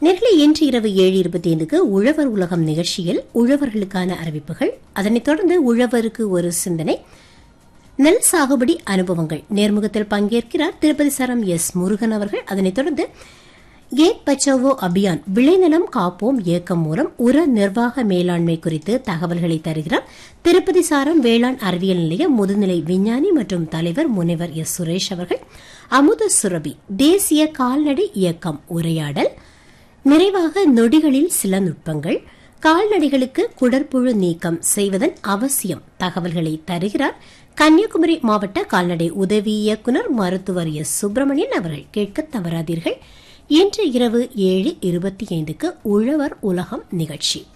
நேர்களை இன்று இரவு ஏழு இருபத்தி ஐந்துக்கு உழவர் உலகம் நிகழ்ச்சியில் உழவர்களுக்கான அறிவிப்புகள் அதனைத் தொடர்ந்து உழவருக்கு ஒரு சிந்தனை நெல் சாகுபடி அனுபவங்கள் நேர்முகத்தில் பங்கேற்கிறார் திருப்பதி சரம் எஸ் முருகன் அவர்கள் அதனைத் தொடர்ந்து ஏக் பச்சாவோ அபியான் விளைநிலம் காப்போம் இயக்கம் மூலம் உர நிர்வாக மேலாண்மை குறித்து தகவல்களை தருகிறார் திருப்பதி சாரம் வேளாண் அறிவியல் நிலைய முதுநிலை விஞ்ஞானி மற்றும் தலைவர் முனைவர் எஸ் சுரேஷ் அவர்கள் அமுத சுரபி தேசிய கால்நடை இயக்கம் உரையாடல் நிறைவாக நொடிகளில் சில நுட்பங்கள் கால்நடைகளுக்கு குடற்புழு நீக்கம் செய்வதன் அவசியம் தகவல்களை தருகிறார் கன்னியாகுமரி மாவட்ட கால்நடை உதவி இயக்குநர் மருத்துவர் எஸ் சுப்பிரமணியன் அவர்கள் கேட்க தவறாதீர்கள் இன்று இரவு ஏழு இருபத்தி ஐந்துக்கு உழவர் உலகம் நிகழ்ச்சி